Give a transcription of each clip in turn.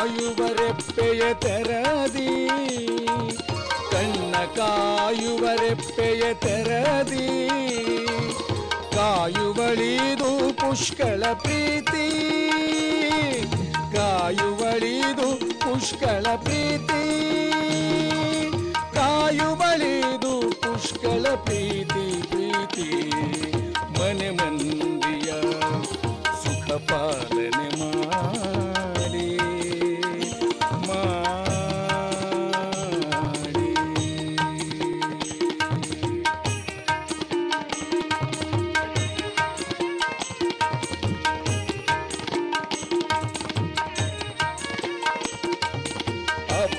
ಕಾಯುವ ರೆಪ್ಪೆಯ ತೆರದಿ ಕಣ್ಣ ಕಾಯುವ ರೆಪ್ಪೆಯ ತೆರದಿ ಕಾಯುವಳಿದು ಪುಷ್ಕಳ ಪ್ರೀತಿ ಕಾಯುವಳಿದು ಪುಷ್ಕಳ ಪ್ರೀತಿ ಕಾಯುವಳಿದು ಪುಷ್ಕಳ ಪ್ರೀತಿ ಪ್ರೀತಿ ಮನೆ ಮಂದಿಯ ಸುಖ ಪಾಲನೆ ಮಾಡಿ ಮಾಡಿ ಅವ್-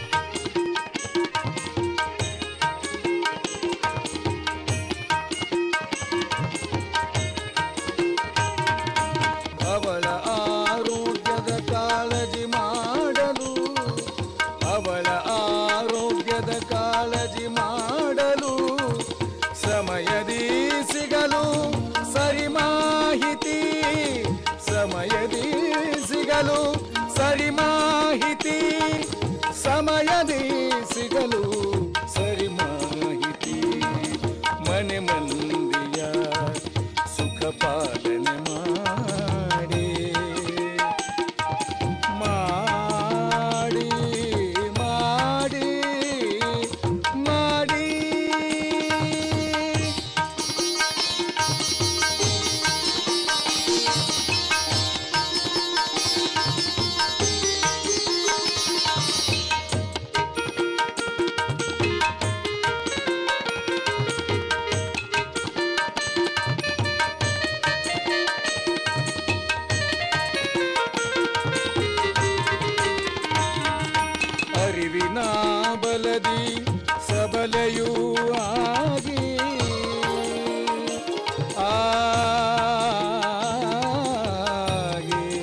ಅವಳ ಆರೋಗ್ಯದ ಕಾಳಜಿ ಮಾಡಲು ಅವಳ ಆರೋಗ್ಯದ ಕಾಳಜಿ ಮಾಡಲು ಸಮಯದಿ ಸಿಗಲು ಸರಿ ಮಾಹಿತಿ ಸಮಯದಿ ಸಿಗಲು ಸರಿ ಮಾಹಿತಿ ಸಮಯದಿ ಸಿಗಲು ಸರಿ ಮಾಹಿತಿ ಮನೆ ಮಂದಿಯ ಸುಖ ಪಾಲನೆ ಮಾಡಿ ಮಾಡಿ ಮಾಡಿ ಮಾಡಿ ಅರಿವಿನ ಬಲದಿ ಸಬಲೆಯೂ ಆಗಿ ಆಗಿ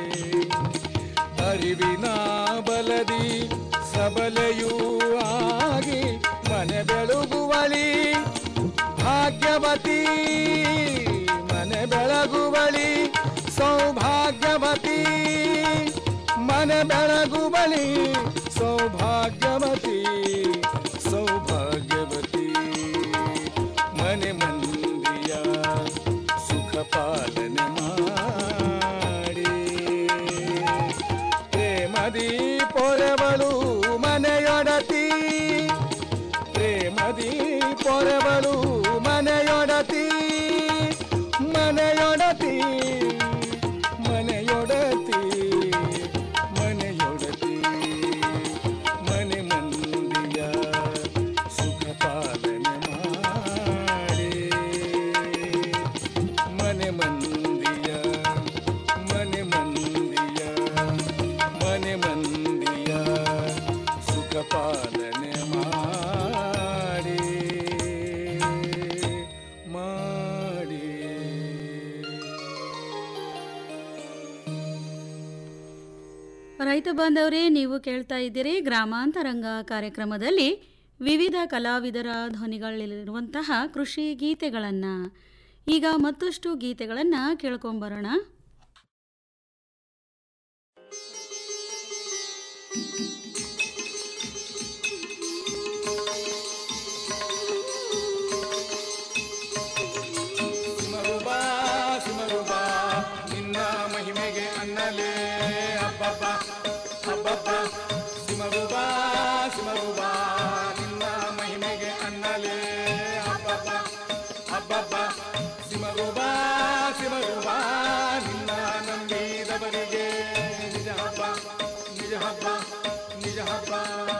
ಅರಿವಿನ ಬಲದಿ ಸಬಲೆಯೂ ಆಗಿ ಮನೆ ಬೆಳಗುವಳಿ ಭಾಗ್ಯವತಿ ಮನೆ ಬೆಳಗುವಳಿ ಸೌಭಾಗ್ಯವತಿ ಮನೆ ಬೆಳಗುವಳಿ ಸೌಭಾಗ್ಯವತಿ ಸೌಭಾಗ್ಯವತಿ ಮನೆ ಮಂದಿಯ ಸುಖ ಪಾಲನೆ ಮಾಡಿ ಪ್ರೇಮದಿ ಪೊರೆವಳು ಮನೆಯೊಡತಿ ಪ್ರೇಮದಿ ಪೊರೆವಳು ಮನೆಯೊಡತಿ ಮನೆಯೊಡತಿ ಮನೆಯೊಡತಿ ಮನೆಯೊಡತಿ ಮನೆ ಮಂದಿಯ ಸುಖ ಪಾಲನೆ ಮಾಡಿ ಮನೆ ಮಂದಿಯ ಮನೆ ಮಂದಿಯ ಮನೆ ಮಂದಿಯ ಸುಖ ಪಾಲನೆ ಮಾಡಿ ಮಾಡಿ ರೈತ ಬಾಂಧವರೇ ನೀವು ಕೇಳ್ತಾ ಇದ್ದೀರಿ ಗ್ರಾಮಾಂತರಂಗ ಕಾರ್ಯಕ್ರಮದಲ್ಲಿ ವಿವಿಧ ಕಲಾವಿದರ ಧ್ವನಿಗಳಲ್ಲಿರುವಂತಹ ಕೃಷಿ ಗೀತೆಗಳನ್ನು ಈಗ ಮತ್ತಷ್ಟು ಗೀತೆಗಳನ್ನು ಕೇಳ್ಕೊಂಬರೋಣ ಸಿಮರುಬಾ ಸಿಮರುಬಾ ನಿನ್ನ ಮಹಿಮೆಗೆ ಅನ್ನಲೇ ಹಬ್ಬಬ್ಬ ಹಬ್ಬಬ್ಬ ಸಿಮರುಬಾ ಸಿಮರುಬಾ ನಿನ್ನ ಮಹಿಮೆಗೆ ಅನ್ನಲೇ ಹಬ್ಬಬ್ಬ ಹಬ್ಬಬ್ಬ ಸಿಮರುಬಾ ಸಿಮರುಬಾ ನಿನ್ನ ನಂಬಿದವರಿಗೆ ನಿಜ ಹಬ್ಬ ನಿಜ ಹಬ್ಬ ನಿಜ ಹಬ್ಬ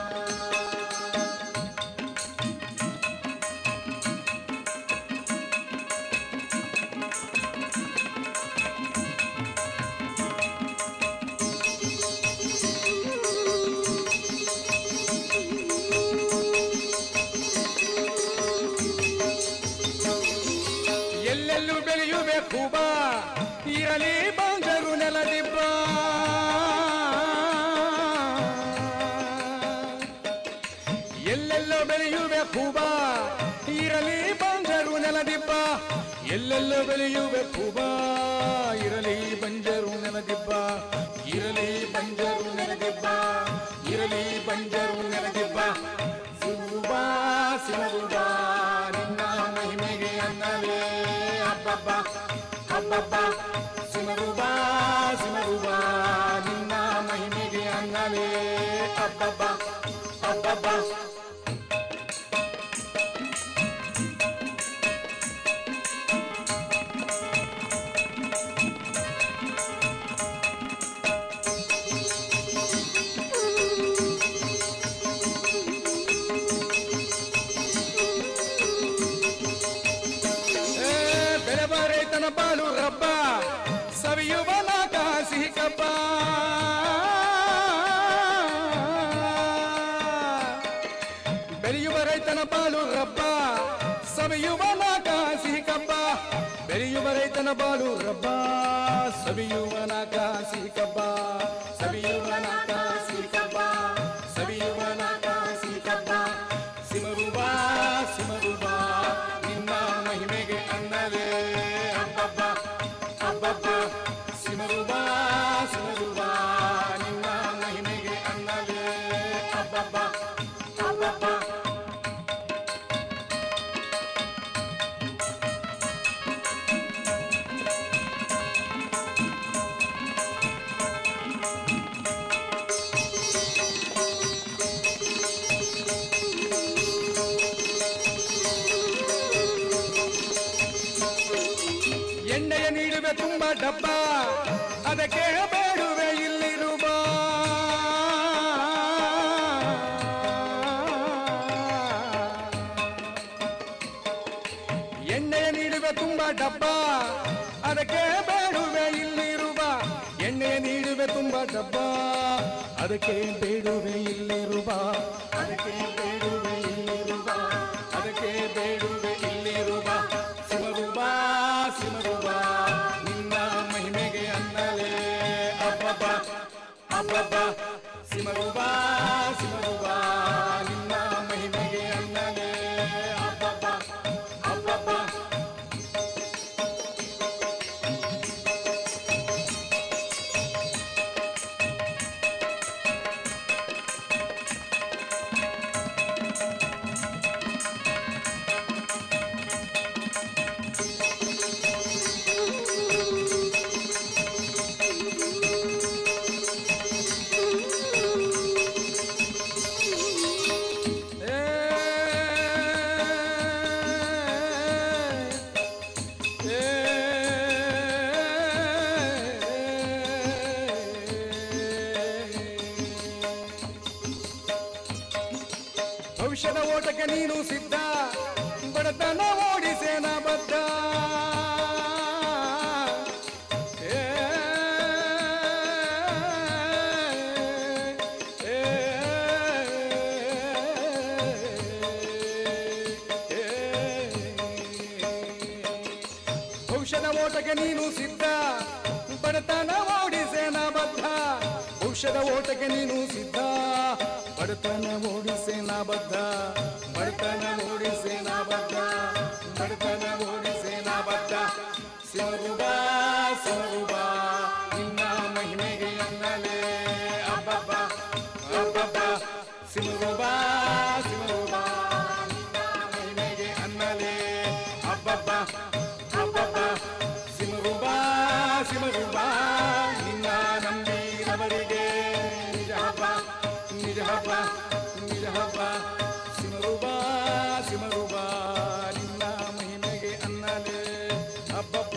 ಎಲ್ಲೆಲ್ಲೂ ಬೆಳೆಯುಬೇಕು ಬಾ ಇರಲಿ ಬಂದರು ನೆಲದಿಬ್ಬ ಎಲ್ಲೆಲ್ಲೋ ಬೆಳೆಯುಬೇಕು ಬಾ ಇರಲಿ ಬಂಜರು ನೆಲದಿಬ್ಬ ಎಲ್ಲೆಲ್ಲೋ ಬೆಳೆಯುಬೇಕು ಬಾ ಇರಲಿ ಬಂಜರು ನೆಲದಿಬ್ಬ ಇರಲಿ ಬಂಜರು ನೆಲದಿಬ್ಬ ಅಬ್ಬಬ್ಬ ಸಿಮರುಬಾ ಸಿಮರುಬಾ ನಿನ್ನ ಮಹಿಮೆಗೆ ಅನ್ನಲೇ ಅಬ್ಬಬ್ಬ ಅಬ್ಬಬ್ಬ ಏ, ಬೆಳೆವ ರೈತನ ಬಾಳು ರಬ್ಬ ಸವಿಯುವ ನಾಕ ಸಿಹಿ ಕಬ್ಬ ಬೆಳೆಯುವ ರೈತನ ಬಾಳು ರಬ್ಬ ಸವಿಯುವ ನಾಕ ಸಿಹಿ ಕಬ್ಬ ಬೆಳೆಯುವ ರೈತನ ಬಾಳು ರಬ್ಬ ಸವಿಯುವ ನಾಕ ಸಿಹಿ ಕಬ್ಬ ಸವಿಯುವ ನಾಕ ಸಿಹಿ ಕಬ್ಬ ಸವಿಯುವ ನಾಕ ಸಿಹಿ ಕಬ್ಬ ಸಿಮರುಬಾ ಸಿಮರುಬಾ ನಿನ್ನ ಮಹಿಮೆಗೆ ಅನ್ನಲೇ ಅಬ್ಬಬ್ಬ ಅಬ್ಬಬ್ಬ ಸಿಮರುಬಾ ಸಿಮರುಬಾ ನಿನ್ನ ಮಹಿಮೆಗೆ ಅನ್ನಲೇ ಅಬ್ಬಬ್ಬ ಅಬ್ಬಬ್ಬ ಎಣ್ಣೆಯ ನೀಡುವೆ ತುಂಬ ಡಬ್ಬ ಅದಕ್ಕೆ ಬೇಡುವೆ ಇಲ್ಲಿರುವ ಎಣ್ಣೆಯ ನೀಡುವೆ ತುಂಬ ಡಬ್ಬ ಅದಕ್ಕೆ ಬೇಡುವೆ ಇಲ್ಲಿರುವ ಎಣ್ಣೆಯ ನೀಡುವೆ ತುಂಬ ಡಬ್ಬ ಅದಕ್ಕೆ ಬೇಡುವೆ ಇಲ್ಲಿರುವ ಅದಕ್ಕೆ ಬೇಡುವೆ ಇಲ್ಲಿರುವ ಅದಕ್ಕೆ ಬೇಡುವೆ ಇಲ್ಲಿರುವ ಸಿಮರುಬಾ ಸಿಮರುಬಾ ನಿನ್ನ ಮಹಿಮೆಗೆ ಅನ್ನಲೇ ಅಬ್ಬಬ್ಬ ಅಬ್ಬಬ್ಬ ಸಿಮರುಬಾ ಸಿಮರುಬಾ ನಿನ್ನ ಮಹಿಮೆಗೆ ಅನ್ನಲೇ ಅಬ್ಬಬ್ಬ ಅಬ್ಬಬ್ಬ ಭವಿಷ್ಯದ ಓಟಕ್ಕೆ ನೀನು ಸಿದ್ಧ ಬಡತನ ಓಡಿಸೇನ ಬದ್ಧ ಏ, ಏ, ಏ, ಭವಿಷ್ಯದ ಓಟಕ್ಕೆ ನೀನು ಸಿದ್ಧ ಬಡತನ ಓಡಿಸೇನ ಬದ್ಧ ಭವಿಷ್ಯದ ಓಟಕ್ಕೆ ನೀನು ಸಿದ್ಧ ಬಡತನ ಓಡಿಸೇನ ಬದ್ಧ ಬಡತನ ಓಡಿಸೇನ ಬದ್ಧ ಬಡತನ ಓಡಿಸೇನ ಬದ್ಧ ಸಿಮರುಬಾ ಸಿಮರುಬಾ ನಿನ್ನ ಮಹಿಮೆಗೆ ಅನ್ನಲೇ ಅಬ್ಬಬ್ಬ ಅಬ್ಬಬ್ಬ ಸಿಮರುಬಾ ಸಿಮರುಬಾ ನಿನ್ನ ಮಹಿಮೆಗೆ ಅನ್ನಲೇ ಅಬ್ಬಬ್ಬ ಅಬ್ಬಬ್ಬ ಸಿಮರುಬಾ ಸಿಮರುಬಾ ನಿನ್ನ ನಂಬಿದವರಿಗೆ ನಿಜ ಹಬ್ಬ ನಿಜ ಹಬ್ಬ ನಿಜ ಹಬ್ಬ ಸಿಮರುಬಾ ಸಿಮರುಬಾ ನಿನ್ನ ಮಹಿಮೆಗೆ ಅನ್ನಲೇ ಅಬ್ಬಬ್ಬ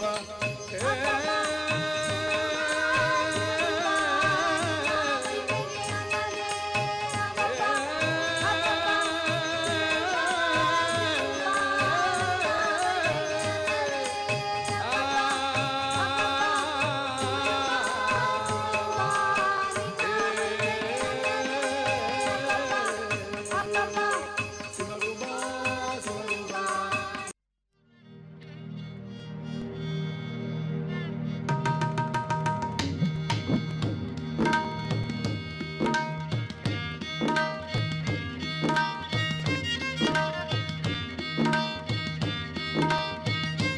ಸಿಮರುಬಾ ಸಿಮರುಬಾ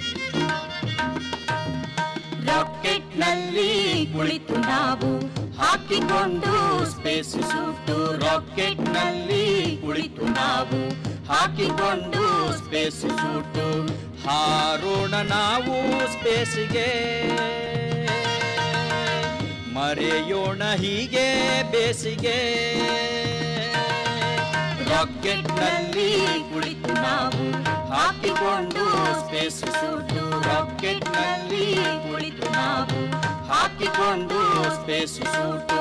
ರಾಕೆಟ್ನಲ್ಲಿ ಕುಳಿತು ನಾವು ಹಾರಿ ಹಾಕಿಕೊಂಡು ಸ್ಪೇಸ್ ಸೂಟು ರಾಕೆಟ್ ನಲ್ಲಿ ಕುಳಿತು ನಾವು ಹಾಕಿಕೊಂಡು ಸ್ಪೇಸ್ ಸೂಟು ಹಾರೋಣ ನಾವು ಸ್ಪೇಸ್ಗೆ ಮರೆಯೋಣ ಹೀಗೆ ಬೇಸಿಗೆ ರಾಕೆಟ್ ನಲ್ಲಿ ಕುಳಿತು ನಾವು ಹಾಕಿಕೊಂಡು ಸ್ಪೇಸ್ ಸೂಟು ರಾಕೆಟ್ ನಲ್ಲಿ ಕುಳಿತು ನಾವು ಹಾಕಿಕೊಂಡು ಸ್ಪೇಸ್ ಸೂಟು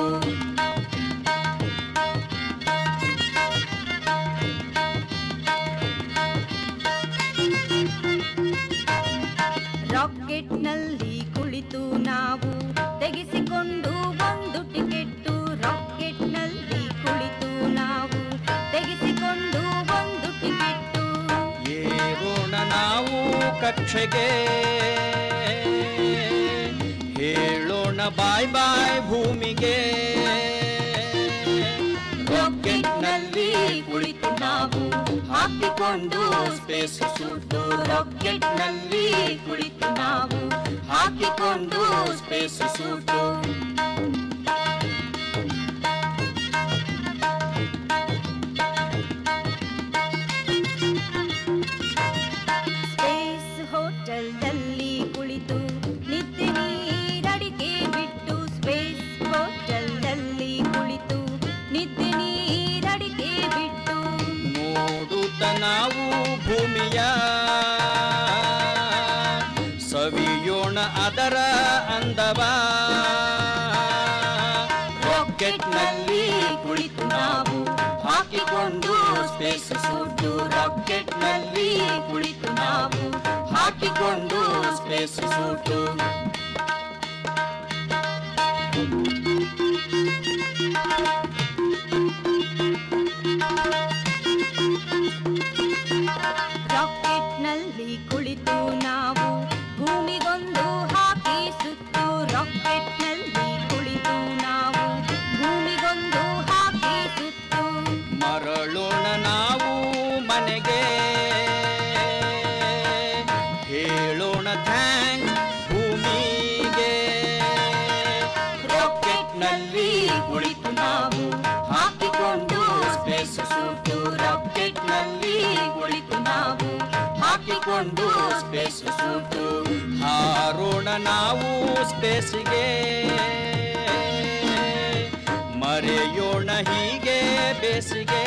ರಾಕೆಟ್ನಲ್ಲಿ ಕುಳಿತು ನಾವು ತೆಗೆಸಿಕೊಂಡು ಒಂದು ಟಿಕೆಟ್ಟು ರಾಕೆಟ್ನಲ್ಲಿ ಕುಳಿತು ನಾವು ತೆಗೆಸಿಕೊಂಡು ಒಂದು ಟಿಕೆಟ್ಟು ಏರೋಣ ನಾವು ಕಕ್ಷೆಗೆ ಹೇಳೋಣ ಬಾಯ್ ಬಾಯ್ ಭೂಮಿಗೆ ರಾಕೆಟ್ ನಲ್ಲಿ ಕುಳಿತು ನಾವು ಹಾಕಿಕೊಂಡು ಸ್ಪೇಸ್ ಸೂಟು ರಾಕೆಟ್ ನಲ್ಲಿ ಕುಳಿತು ನಾವು ಹಾಕಿಕೊಂಡು ಸ್ಪೇಸ್ ಸೂಟು ಸ್ಪೇಸ್ ಹೋಟೆಲ್ನಲ್ಲಿ ಕುಳಿತು ನಿತ್ಯ ನೀರಡಿಕೆ ಬಿಟ್ಟು ಸ್ಪೇಸ್ ಹೋಟೆಲ್ನಲ್ಲಿ ಕುಳಿತು ನಿತ್ಯ ನೀರಡಿಕೆ ಬಿಟ್ಟು ನೋಡುತ್ತ ನಾವು ಭೂಮಿಯ ಸವಿಯೋಣ ಅದರ ಅಂದವ ರಾಕೆಟ್ ನಲ್ಲಿ ಕುಳಿತು ನಾವು ಹಾಕಿಕೊಂಡು ಸ್ಪೇಸ್ ಸೂಟು ರಾಕೆಟ್ ನಲ್ಲಿ ಕುಳಿತು ನಾವು ಹಾಕಿಕೊಂಡು ಸ್ಪೇಸ್ ಸೂಟು ರಾಕೆಟ್ನಲ್ಲಿ ಕುಳಿತು ನಾವು ಭೂಮಿಗೊಂದು ಹಾಕಿ ಸುತ್ತು ರಾಕೆಟ್ನಲ್ಲಿ ಕುಳಿತು ನಾವು ಭೂಮಿಗೊಂದು ಹಾಕಿ ಸುತ್ತು ಮರಳೋಣ ನಾವು ಮನೆಗೆ ಹೇಳೋಣ ಥ್ಯಾಂಕ್ ಭೂಮಿಗೆ ರಾಕೆಟ್ ನಲ್ಲಿ ಕುಳಿತು ನಾವು ಹಾಕಿಕೊಂಡು ಸ್ಪೇಸ್ ಸೂಟು ರಾಕೆಟ್ ನಲ್ಲಿ ಕುಳಿತು ನಾವು ಹಾಕಿಕೊಂಡು ಸ್ಪೇಸ್ ಸೂಟು ಹಾರೋಣ ನಾವು ಸ್ಪೇಸ್ಗೆ ಮರೆಯೋಣ ಹೀಗೆ ಬೇಸಿಗೆ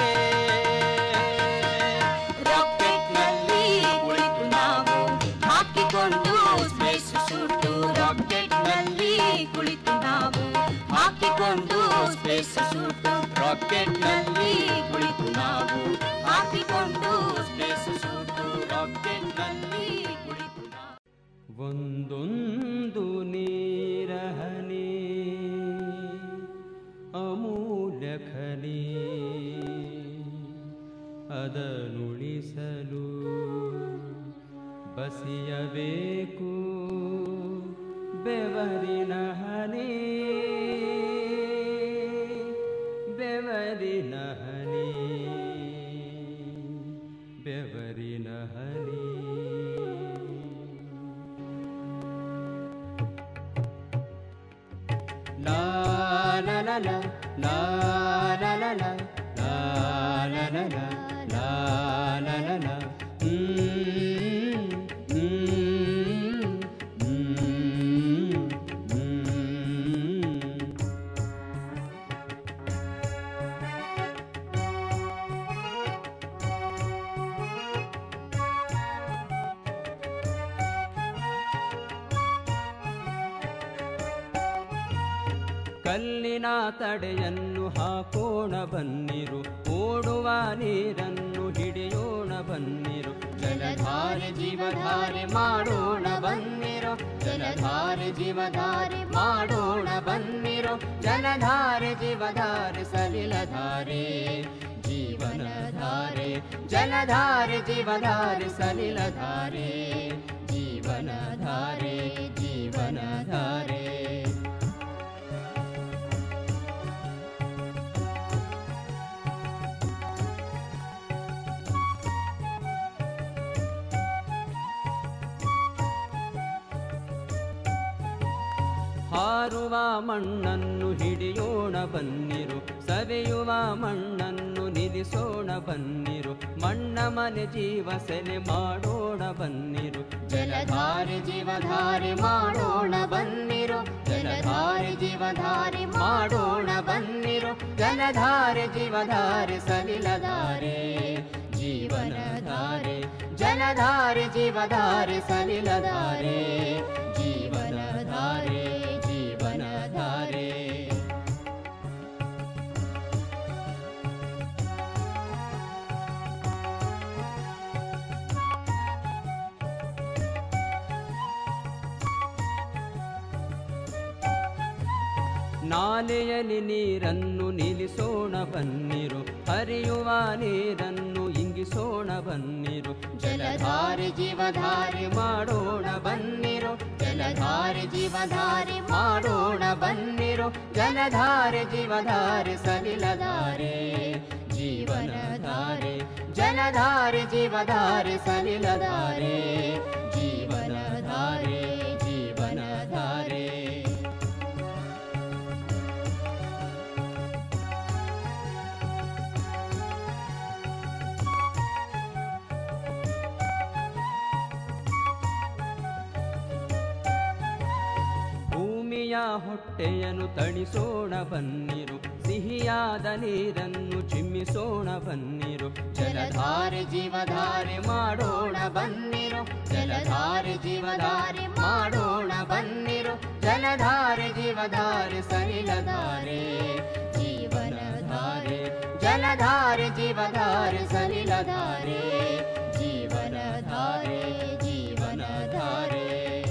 ರಾಕೆಟ್ ನಲ್ಲಿ ಕುಳಿತು ನಾವು ಹಾಕಿಕೊಂಡು ಸ್ಪೇಸ್ ಸೂಟು ರಾಕೆಟ್ ನಲ್ಲಿ ಕುಳಿತು ನಾವು ಹಾಕಿಕೊಂಡು ಸ್ಪೇಸ್ ಸೂಟು ರಾಕೆಟ್ ನಲ್ಲಿ ಕುಳಿತು ನಾವು ಹಾಕಿಕೊಂಡು ಸ್ಪೇಸ್ ಸೂಟು ರಾಕೆಟ್ ನಲ್ಲಿ ಕುಳಿತು ನಾವು ಒಂದೊಂದು ನೀರಹನಿ ಅಮೂಲ್ಯ ಖನಿ ಅದನುಳಿಸಲು ಬಸಿಯಬೇಕು ಬೆವರಿನ ಹನಿ ಬೆವರಿನ ಹನಿ ಬೆವರಿನ ಹನಿ La la la la la la la la la la la la la la la la Mm, mm, mm, mm. ಕಲ್ಲಿನ ತಡೆಯನ್ನು ಹಾಕೋಣ ಬನ್ನಿರು ಓಡುವ ನೀರನ್ನು ಹಿಡಿಯೋಣ ಬನ್ನಿರು ಜಲಧಾರೆ ಜೀವಧಾರೆ ಮಾಡೋಣ ಬನ್ನಿರು ಜಲಧಾರೆ ಜೀವಧಾರೆ ಮಾಡೋಣ ಬನ್ನಿರು ಜಲಧಾರೆ ಜೀವಧಾರೆ ಸಲಿಲಧಾರೆ ಜೀವನಧಾರೆ ಜಲಧಾರೆ ಜೀವಧಾರೆ ಸಲಿಲಧಾರೆ ಜೀವನಧಾರೆ ಜೀವನಧಾರೆ ಹಾರ ಸಾರುವ ಮಣ್ಣನ್ನು ಹಿಡಿಯೋಣ ಬನ್ನಿರು ಸವೆಯುವ ಮಣ್ಣನ್ನು ನಿಲ್ಲಿಸೋಣ ಬನ್ನಿರು ಮಣ್ಣ ಮನೆ ಜೀವ ಸೆಲೆ ಮಾಡೋಣ ಬನ್ನಿರು ಜಲಧಾರೆ ಜೀವಧಾರೆ ಮಾಡೋಣ ಬನ್ನಿರು ಜಲಧಾರೆ ಜೀವಧಾರೆ ಮಾಡೋಣ ಬನ್ನಿರು ಜಲಧಾರೆ ಜೀವಧಾರೆ ಸಲಿಲಧಾರೆ ಜೀವನಧಾರೆ ಜಲಧಾರೆ ಜೀವಧಾರೆ ಸಲಿಲಧಾರೆ ಜೀವನಧಾರೆ ಜೀವನಧಾರೆ ನಾಲೆಯಲ್ಲಿ ನೀರನ್ನು ನಿಲ್ಲಿಸೋಣ ಬನ್ನಿರು ಹರಿಯುವ ನೀರನ್ನು ಇಂಗಿಸೋಣ ಬನ್ನಿರು ಜಲಧಾರೆ ಜೀವಧಾರೆ ಮಾಡೋಣ ಬನ್ನಿರು ಜಲಧಾರೆ ಜೀವಧಾರೆ ಮಾಡೋಣ ಬನ್ನಿರು ಜಲಧಾರೆ ಜೀವಧಾರೆ ಸಲಿಲಧಾರೆ ಜೀವನಧಾರೆ ಜಲಧಾರೆ ಜೀವಧಾರೆ ಸಲಿಲಧಾರೆ ಜೀವನಧಾರೆ ಜೀವನಧಾರೆ ಭೂಮಿಯ ಹೊಟ್ಟೆಯನ್ನು ತಣಿಸೋಣ ಬನ್ನಿರು ಸಿಹಿಯಾದ ನೀರನ್ನು ಚಿಮ್ಮಿಸೋಣ ಬನ್ನಿರು ಜಲಧಾರೆ ಜೀವಧಾರೆ ಮಾಡೋಣ ಬನ್ನಿರು ಜಲಧಾರೆ ಜೀವಧಾರೆ ಮಾಡೋಣ ಬನ್ನಿರು ಜಲಧಾರೆ ಜೀವಧಾರೆ ಸಲಿಲಧಾರೆ ಜೀವನಧಾರೆ ಜಲಧಾರೆ ಜೀವಧಾರೆ ಸಲಿಲಧಾರೆ ಜೀವನಧಾರೆ ಜೀವನಧಾರೆ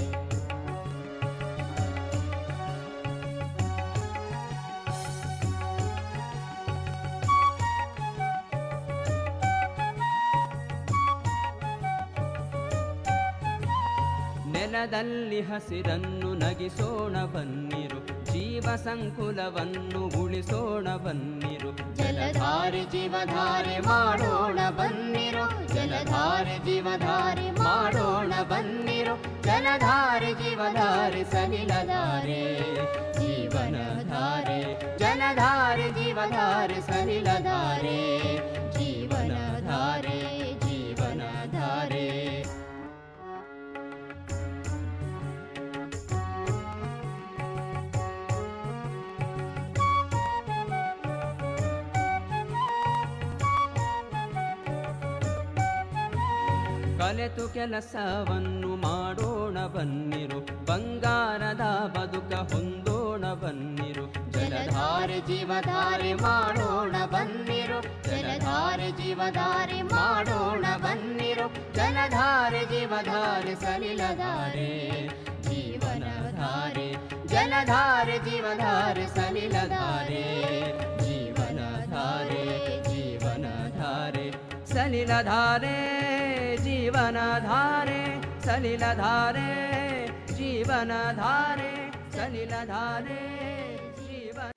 ನೆಲದಲ್ಲಿ ಹಸಿರನ್ನು ನಗಿಸೋಣ ಬನ್ನಿರು ಜೀವ ಸಂಕುಲವನ್ನು ಉಳಿಸೋಣ ಬನ್ನಿರು ಜಲಧಾರೆ ಜೀವಧಾರೆ ಮಾಡೋಣ ಬನ್ನಿರು ಜಲಧಾರೆ ಜೀವಧಾರೆ ಮಾಡೋಣ ಬನ್ನಿರು ಜಲಧಾರೆ ಜೀವಧಾರೆ ಸಲಿಲಧಾರೆ ಜೀವನಧಾರೆ ಜಲಧಾರೆ ಜೀವಧಾರೆ ಸಲಿಲಧಾರೆ ಜೀವನಧಾರೆ ಜೀವನಧಾರೆ ಕಲೆತು ಕೆಲಸವನ್ನು ಮಾಡೋಣ ಬನ್ನಿರು ಬಂಗಾರದ ಬದುಕ ಹೊಂದೋಣ ಬನ್ನಿರು ಜಲಧಾರೆ ಜೀವಧಾರೆ ಮಾಡೋಣ ಬನ್ನಿರು ಜಲಧಾರೆ ಜೀವಧಾರೆ ಮಾಡೋಣ ಬನ್ನಿರು ಜಲಧಾರೆ ಜೀವಧಾರೆ ಸಲಿಲಧಾರೆ ಜೀವನಧಾರೆ ಜಲಧಾರೆ ಜೀವಧಾರೆ ಸಲಿಲಧಾರೆ ಜೀವನಧಾರೆ ಜೀವನಧಾರೆ ಸಲಿಲಧಾರೆ ಜೀವನಧಾರೆ ಸಲಿಲಧಾರೆ ಜೀವನಧಾರೆ ಸಲಿಲಧಾರೆ ಜೀವನ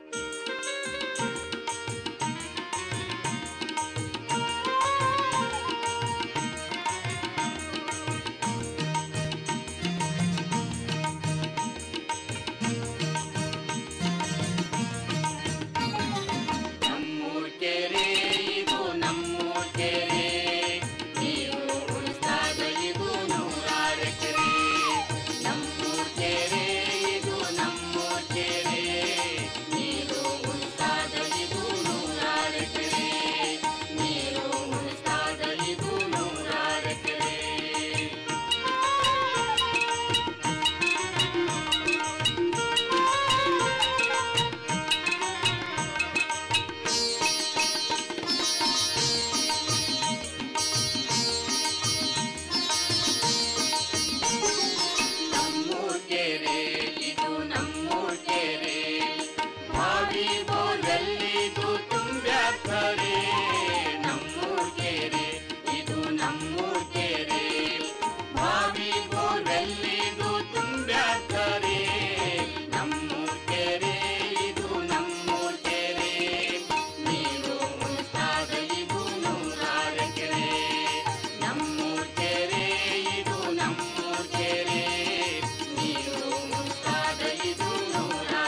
ನಮ್ಮೂರ್ ಕೆರೆ ಇದು ನಮ್ಮೂರ್ ಕೆರೆ ನೀವು ಉಳಿಸ್ದಾಗ ಇದು ನೂರಾರು ಎಕರೆ ನಮ್ಮೂರ್ ಕೆರೆ ಇದು ನಮ್ಮೂರ್ ಕೆರೆ ನೀರು ಉಳಿಸ್ದಾಗ ಇದು ನೂರಾರು ಎಕರೆ ನೀರು ಉಳಿಸ್ದಾಗ ಇದು ನೂರಾರು ಎಕರೆ ನಮ್ಮೂರ್ ಕೆರೆ ಇದು ನಮ್ಮೂರ್ ಕೆರೆ ಬಾವಿ ಬೋಲಲ್ಲಿದು ತುಂಬ್ಯಾಕರೆ ನಮ್ಮೂರ್ ಕೆರೆ ಇದು ನಮ್ಮೂರ್ ಕೆರೆ ಬಾವಿ ಬೋಲಲ್ಲಿದು ತುಂಬ್ಯಾಕರೆ ನಮ್ಮೂರ್ ಕೆರೆ ಇದು ನಮ್ಮೂರ್ ಕೆರೆ ನೀರು ಉಳಿಸ್ದಾಗ ಇದು ನೂರಾರು ಕೆರೆ ನಮ್ಮೂರ್ ಕೆರೆ ಇದು ನಮ್ಮೂರ್ ಕೆರೆ ನೀರು ಉಳಿಸ್ದಾಗ ಇದು ನೂರಾರು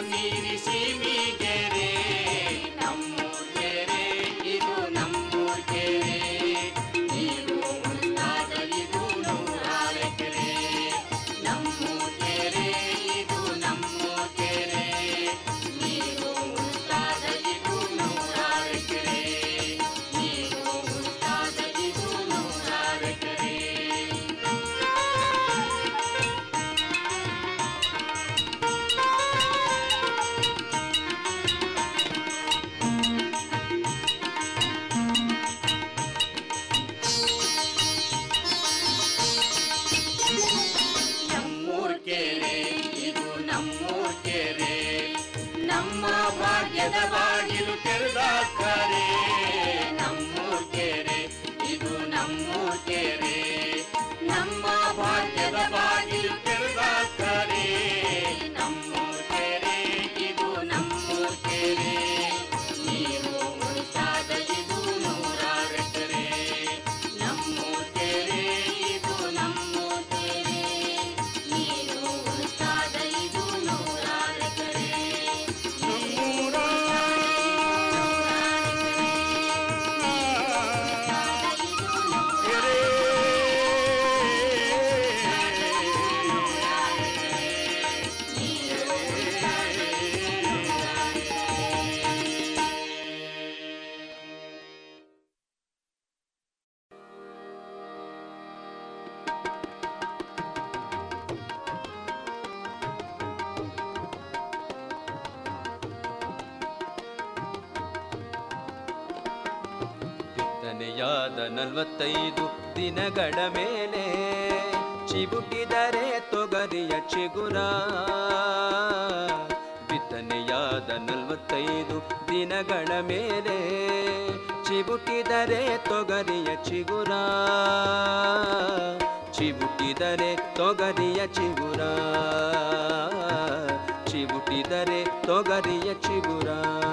ಮೀರಿ ಸೀಮಿಗೆರೆ ನಮ್ಮೂರ್ ಕೆರೆ ಇದು ನಮ್ಮೂರ್ ಕೆರೆ ನೀರು ಉಳಿದಾದ ಇದು ನೂರಾರು ಎಕರೆ ನಮ್ಮೂರ್ ಕೆರೆ ಇದು ನಮ್ಮೂರ್ ಕೆರೆ ನೀರು ಉಳಿದಾದ ಇದು ನೂರಾರು ಎಕರೆ ನೀರು ಉಳಿದಾದ ಇದು ನೂರಾರು ಎಕರೆ ನಮ್ಮೂರ್ ಕೆರೆ ಇದು ನಮ್ಮೂರ್ ಕೆರೆ ನಮ್ಮ ಭಾಗ್ಯದ ಬಾಗಿಲು ತೆರೆದಾಕರೆ ನಮ್ಮೂರ್ ಕೆರೆ ಇದು ನಮ್ಮೂರ್ ಕೆರೆ ನಮ್ಮ ಭಾಗ್ಯದ ಬಾಗಿಲು ತೆರೆದಾಕರೆ ನಮ್ಮೂರ್ ಕೆರೆ ಇದು ನಮ್ಮೂರ್ ಕೆರೆ ನೀರು ಉಳಿಸಾದ ಇದು ನೂರಾರು ಎಕರೆ ನಮ್ಮೂರ್ ಕೆರೆ ಇದು ನಮ್ಮೂರ್ ಕೆರೆ ನೀರು ಉಳಿಸಾದ ಇದು ನೂರಾರು ಎಕರೆ ನಮ್ಮೂರ ಬಿತ್ತನೆಯಾದ ನಲವತ್ತೈದು ದಿನಗಳ ಮೇಲೆ ಚಿಬುಟಿದರೆ ತೊಗರಿಯ ಚಿಗುರ ಬಿತ್ತನೆಯಾದ ನಲವತ್ತೈದು ದಿನಗಳ ಮೇಲೆ ಚಿಬುಟಿದರೆ ತೊಗರಿಯ ಚಿಗುರ ಚಿಬುಟಿದರೆ ತೊಗರಿಯ ಚಿಗುರ ಚಿಬುಟಿದರೆ ತೊಗರಿಯ ಚಿಗುರ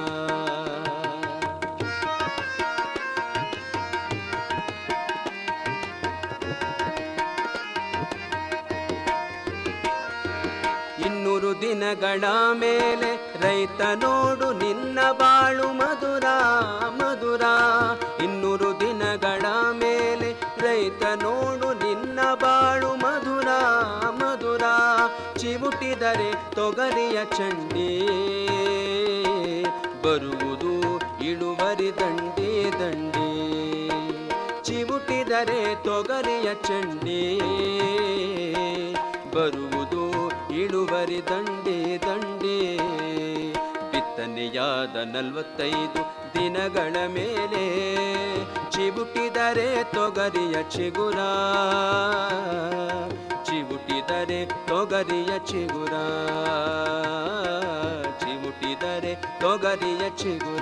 ಇನ್ನೂರು ದಿನಗಳ ಮೇಲೆ ರೈತ ನೋಡು ನಿನ್ನ ಬಾಳು ಮಧುರ ಮಧುರ ಇನ್ನೂರು ದಿನಗಳ ಮೇಲೆ ರೈತ ನೋಡು ನಿನ್ನ ಬಾಳು ಮಧುರ ಮಧುರ ಚಿವುಟಿದರೆ ತೊಗರಿಯ ಚಂಡಿ ಬರುವುದು ಇಳುವರಿ ದಂಡಿ ದಂಡಿ ಚಿವುಟಿದರೆ ತೊಗರಿಯ ಚಂಡಿ ಬರುವುದು ಇಳುವರಿ ದಂಡಿ ದಂಡಿ ಬಿತ್ತನೆಯಾದ ನಲವತ್ತೈದು ದಿನಗಳ ಮೇಲೆ ಚಿಬುಟಿದರೆ ತೊಗರಿಯ ಚಿಗುರ ಚಿಬುಟಿದರೆ ತೊಗರಿಯ ಚಿಗುರ ಚಿಬುಟಿದರೆ ತೊಗರಿಯ ಚಿಗುರ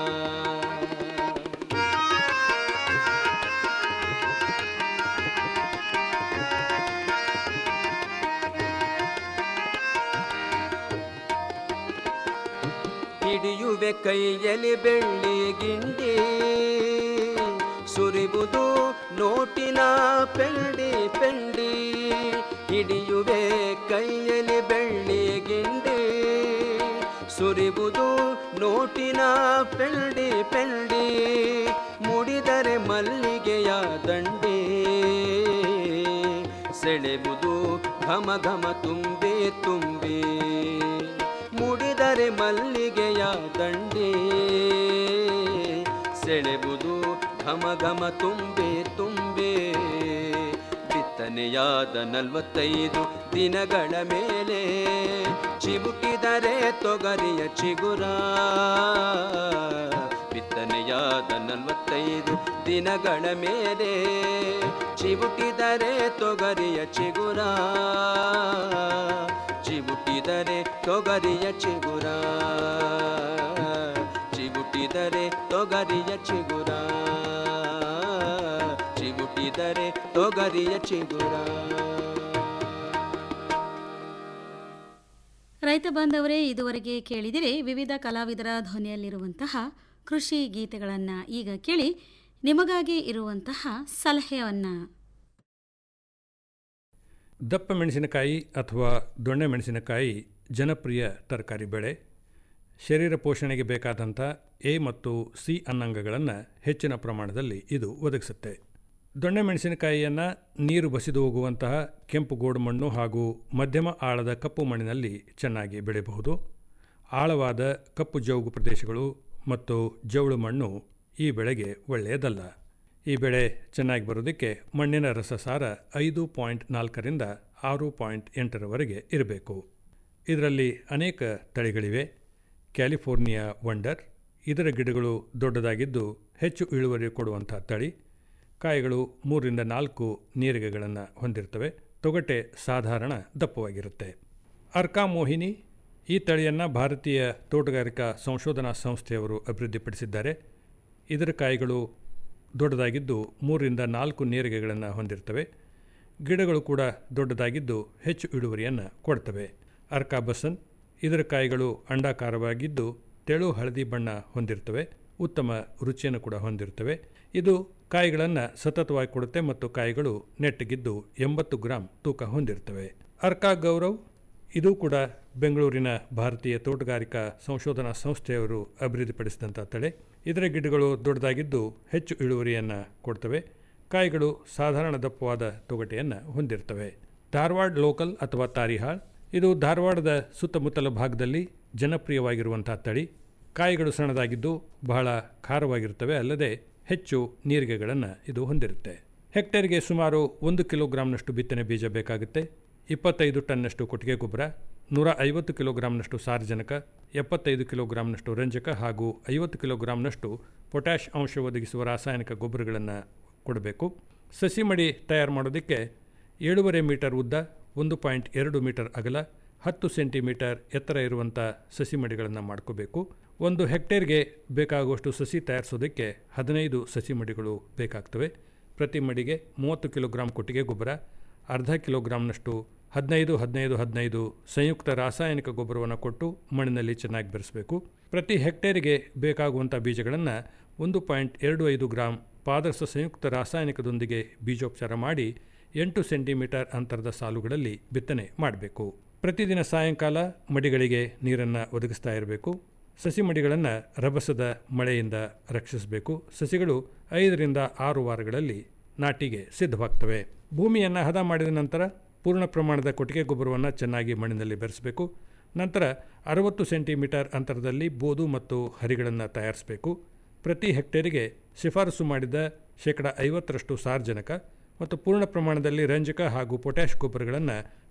ಹಿಡಿಯುವೆ ಕೈಯಲ್ಲಿ ಬೆಳ್ಳಿ ಗಿಂಡಿ ಸುರಿಬುದು ನೋಟಿನ ಪೆಂಡಿ ಪೆಂಡಿ ಹಿಡಿಯುವೆ ಕೈಯಲ್ಲಿ ಬೆಳ್ಳಿ ಗಿಂಡಿ ಸುರಿಬುದು ನೋಟಿನ ಪೆಂಡಿ ಪೆಂಡಿ ಮುಡಿದರೆ ಮಲ್ಲಿಗೆಯ ದಂಡಿ ಸೆಳೆಬುದು ಘಮ ಘಮ ತುಂಬಿ ತುಂಬಿ ಮುಡಿದರೆ ಮಲ್ಲಿಗೆಯ ದಂಡಿ ಸೆಳೆಬುದು ಘಮ ಘಮ ತುಂಬೆ ತುಂಬೆ ಬಿತ್ತನೆಯಾದ ನಲವತ್ತೈದು ದಿನಗಳ ಮೇಲೆ ಚಿಬುಕಿದರೆ ತೊಗರಿಯ ಚಿಗುರ ಬಿತ್ತನೆಯಾದ ನಲವತ್ತೈದು ದಿನಗಳ ಮೇಲೆ ಚಿಬುಟಿದರೆ ತೊಗರಿಯ ಚಿಗುರ ಚಿಬುಟಿದರೆ ತೊಗರಿಯ ಚಿಗುರ ಚಿಬುಟಿದರೆ ತೊಗರಿಯ ಚಿಗುರ ಚಿಬುಟಿದರೆ ತೊಗರಿಯ ಚಿಗುರ ರೈತ ಬಾಂಧವರೇ ಇದುವರೆಗೆ ಕೇಳಿದಿರೆ ವಿವಿಧ ಕಲಾವಿದರ ಧ್ವನಿಯಲ್ಲಿರುವಂತಹ ಕೃಷಿ ಗೀತೆಗಳನ್ನು ಈಗ ಕೇಳಿ ನಿಮಗಾಗಿ ಇರುವಂತಹ ಸಲಹೆಯನ್ನು ದಪ್ಪ ಮೆಣಸಿನಕಾಯಿ ಅಥವಾ ದೊಣ್ಣೆ ಮೆಣಸಿನಕಾಯಿ ಜನಪ್ರಿಯ ತರಕಾರಿ ಬೆಳೆ ಶರೀರ ಪೋಷಣೆಗೆ ಬೇಕಾದಂಥ ಎ ಮತ್ತು ಸಿ ಅನ್ನಂಗಗಳನ್ನು ಹೆಚ್ಚಿನ ಪ್ರಮಾಣದಲ್ಲಿ ಇದು ಒದಗಿಸುತ್ತೆ ದೊಣ್ಣೆ ಮೆಣಸಿನಕಾಯಿಯನ್ನು ನೀರು ಬಸಿದು ಹೋಗುವಂತಹ ಕೆಂಪು ಗೋಡು ಮಣ್ಣು ಹಾಗೂ ಮಧ್ಯಮ ಆಳದ ಕಪ್ಪು ಮಣ್ಣಿನಲ್ಲಿ ಚೆನ್ನಾಗಿ ಬೆಳೆಯಬಹುದು ಆಳವಾದ ಕಪ್ಪು ಜೌಗು ಪ್ರದೇಶಗಳು ಮತ್ತು ಜವಳು ಮಣ್ಣು ಈ ಬೆಳೆಗೆ ಒಳ್ಳೆಯದಲ್ಲ ಈ ಬೆಳೆ ಚೆನ್ನಾಗಿ ಬರೋದಕ್ಕೆ ಮಣ್ಣಿನ ರಸಸಾರ ಐದು ಪಾಯಿಂಟ್ ನಾಲ್ಕರಿಂದ ಆರು ಪಾಯಿಂಟ್ ಎಂಟರವರೆಗೆ ಇರಬೇಕು ಇದರಲ್ಲಿ ಅನೇಕ ತಳಿಗಳಿವೆ ಕ್ಯಾಲಿಫೋರ್ನಿಯಾ ವಂಡರ್ ಇದರ ಗಿಡಗಳು ದೊಡ್ಡದಾಗಿದ್ದು ಹೆಚ್ಚು ಇಳುವರಿ ಕೊಡುವಂಥ ತಳಿ ಕಾಯಿಗಳು ಮೂರರಿಂದ ನಾಲ್ಕು ನೀರಿಗೆಗಳನ್ನು ಹೊಂದಿರ್ತವೆ ತೊಗಟೆ ಸಾಧಾರಣ ದಪ್ಪವಾಗಿರುತ್ತೆ ಅರ್ಕಾ ಮೋಹಿನಿ ಈ ತಳಿಯನ್ನು ಭಾರತೀಯ ತೋಟಗಾರಿಕಾ ಸಂಶೋಧನಾ ಸಂಸ್ಥೆಯವರು ಅಭಿವೃದ್ಧಿಪಡಿಸಿದ್ದಾರೆ ಇದರ ಕಾಯಿಗಳು ದೊಡ್ಡದಾಗಿದ್ದು ಮೂರರಿಂದ ನಾಲ್ಕು ನೇರಿಗೆಗಳನ್ನು ಹೊಂದಿರ್ತವೆ ಗಿಡಗಳು ಕೂಡ ದೊಡ್ಡದಾಗಿದ್ದು ಹೆಚ್ಚು ಇಳುವರಿಯನ್ನು ಕೊಡ್ತವೆ ಅರ್ಕಾ ಬಸನ್ ಇದರ ಕಾಯಿಗಳು ಅಂಡಾಕಾರವಾಗಿದ್ದು ತೆಳು ಹಳದಿ ಬಣ್ಣ ಹೊಂದಿರ್ತವೆ ಉತ್ತಮ ರುಚಿಯನ್ನು ಕೂಡ ಹೊಂದಿರ್ತವೆ ಇದು ಕಾಯಿಗಳನ್ನು ಸತತವಾಗಿ ಕೊಡುತ್ತೆ ಮತ್ತು ಕಾಯಿಗಳು ನೆಟ್ಟಗಿದ್ದು ಎಂಬತ್ತು ಗ್ರಾಂ ತೂಕ ಹೊಂದಿರ್ತವೆ ಅರ್ಕಾ ಗೌರವ್ ಇದು ಕೂಡ ಬೆಂಗಳೂರಿನ ಭಾರತೀಯ ತೋಟಗಾರಿಕಾ ಸಂಶೋಧನಾ ಸಂಸ್ಥೆಯವರು ಅಭಿವೃದ್ಧಿಪಡಿಸಿದಂಥ ತಳೆ ಇದರ ಗಿಡಗಳು ದೊಡ್ಡದಾಗಿದ್ದು ಹೆಚ್ಚು ಇಳುವರಿಯನ್ನು ಕೊಡ್ತವೆ ಕಾಯಿಗಳು ಸಾಧಾರಣ ದಪ್ಪವಾದ ತೊಗಟೆಯನ್ನು ಹೊಂದಿರ್ತವೆ ಧಾರವಾಡ ಲೋಕಲ್ ಅಥವಾ ತಾರಿಹಾಳ್ ಇದು ಧಾರವಾಡದ ಸುತ್ತಮುತ್ತಲ ಭಾಗದಲ್ಲಿ ಜನಪ್ರಿಯವಾಗಿರುವಂಥ ತಳಿ ಕಾಯಿಗಳು ಸಣ್ಣದಾಗಿದ್ದು ಬಹಳ ಖಾರವಾಗಿರ್ತವೆ ಅಲ್ಲದೆ ಹೆಚ್ಚು ನೀರಿಗೆಗಳನ್ನು ಇದು ಹೊಂದಿರುತ್ತೆ ಹೆಕ್ಟೇರ್ಗೆ ಸುಮಾರು ಒಂದು ಕಿಲೋಗ್ರಾಂನಷ್ಟು ಬಿತ್ತನೆ ಬೀಜ ಬೇಕಾಗುತ್ತೆ ಇಪ್ಪತ್ತೈದು ಟನ್ನಷ್ಟು ಕೊಟ್ಟಿಗೆ ಗೊಬ್ಬರ ನೂರ ಐವತ್ತು ಕಿಲೋಗ್ರಾಂನಷ್ಟು ಸಾರಜನಕ ಎಪ್ಪತ್ತೈದು ಕಿಲೋಗ್ರಾಂನಷ್ಟು ರಂಜಕ ಹಾಗೂ ಐವತ್ತು ಕಿಲೋಗ್ರಾಂನಷ್ಟು ಪೊಟ್ಯಾಷ್ ಅಂಶ ಒದಗಿಸುವ ರಾಸಾಯನಿಕ ಗೊಬ್ಬರಗಳನ್ನು ಕೊಡಬೇಕು ಸಸಿ ಮಡಿ ತಯಾರು ಮಾಡೋದಕ್ಕೆ ಏಳೂವರೆ ಮೀಟರ್ ಉದ್ದ ಒಂದು ಪಾಯಿಂಟ್ ಎರಡು ಮೀಟರ್ ಅಗಲ ಹತ್ತು ಸೆಂಟಿಮೀಟರ್ ಎತ್ತರ ಇರುವಂಥ ಸಸಿ ಮಡಿಗಳನ್ನು ಮಾಡ್ಕೋಬೇಕು ಒಂದು ಹೆಕ್ಟೇರ್ಗೆ ಬೇಕಾಗುವಷ್ಟು ಸಸಿ ತಯಾರಿಸೋದಕ್ಕೆ ಹದಿನೈದು ಸಸಿ ಮಡಿಗಳು ಬೇಕಾಗ್ತವೆ ಪ್ರತಿ ಮಡಿಗೆ ಮೂವತ್ತು ಕಿಲೋಗ್ರಾಂ ಕೊಟ್ಟಿಗೆ ಗೊಬ್ಬರ ಅರ್ಧ ಕಿಲೋಗ್ರಾಂನಷ್ಟು ಹದಿನೈದು ಹದಿನೈದು ಹದಿನೈದು ಸಂಯುಕ್ತ ರಾಸಾಯನಿಕ ಗೊಬ್ಬರವನ್ನು ಕೊಟ್ಟು ಮಣ್ಣಿನಲ್ಲಿ ಚೆನ್ನಾಗಿ ಬೆರೆಸಬೇಕು ಪ್ರತಿ ಹೆಕ್ಟೇರಿಗೆ ಬೇಕಾಗುವಂಥ ಬೀಜಗಳನ್ನು ಒಂದು ಪಾಯಿಂಟ್ ಎರಡು ಐದು ಗ್ರಾಂ ಪಾದರಸ ಸಂಯುಕ್ತ ರಾಸಾಯನಿಕದೊಂದಿಗೆ ಬೀಜೋಪಚಾರ ಮಾಡಿ ಎಂಟು ಸೆಂಟಿಮೀಟರ್ ಅಂತರದ ಸಾಲುಗಳಲ್ಲಿ ಬಿತ್ತನೆ ಮಾಡಬೇಕು ಪ್ರತಿದಿನ ಸಾಯಂಕಾಲ ಮಡಿಗಳಿಗೆ ನೀರನ್ನು ಒದಗಿಸ್ತಾ ಇರಬೇಕು ಸಸಿ ಮಡಿಗಳನ್ನು ರಭಸದ ಮಳೆಯಿಂದ ರಕ್ಷಿಸಬೇಕು ಸಸಿಗಳು ಐದರಿಂದ ಆರು ವಾರಗಳಲ್ಲಿ ನಾಟಿಗೆ ಸಿದ್ಧವಾಗ್ತವೆ ಭೂಮಿಯನ್ನು ಹದ ಮಾಡಿದ ನಂತರ ಪೂರ್ಣ ಪ್ರಮಾಣದ ಕೊಟ್ಟಿಗೆ ಗೊಬ್ಬರವನ್ನು ಚೆನ್ನಾಗಿ ಮಣ್ಣಿನಲ್ಲಿ ಬೆರೆಸಬೇಕು ನಂತರ ಅರವತ್ತು ಸೆಂಟಿಮೀಟರ್ ಅಂತರದಲ್ಲಿ ಬೋದು ಮತ್ತು ಹರಿಗಳನ್ನು ತಯಾರಿಸಬೇಕು ಪ್ರತಿ ಹೆಕ್ಟೇರಿಗೆ ಶಿಫಾರಸು ಮಾಡಿದ ಶೇಕಡ ಐವತ್ತರಷ್ಟು ಸಾರ್ವಜನಿಕ ಮತ್ತು ಪೂರ್ಣ ಪ್ರಮಾಣದಲ್ಲಿ ರಂಜಕ ಹಾಗೂ ಪೊಟ್ಯಾಷ್ ಗೊಬ್ಬರಗಳನ್ನು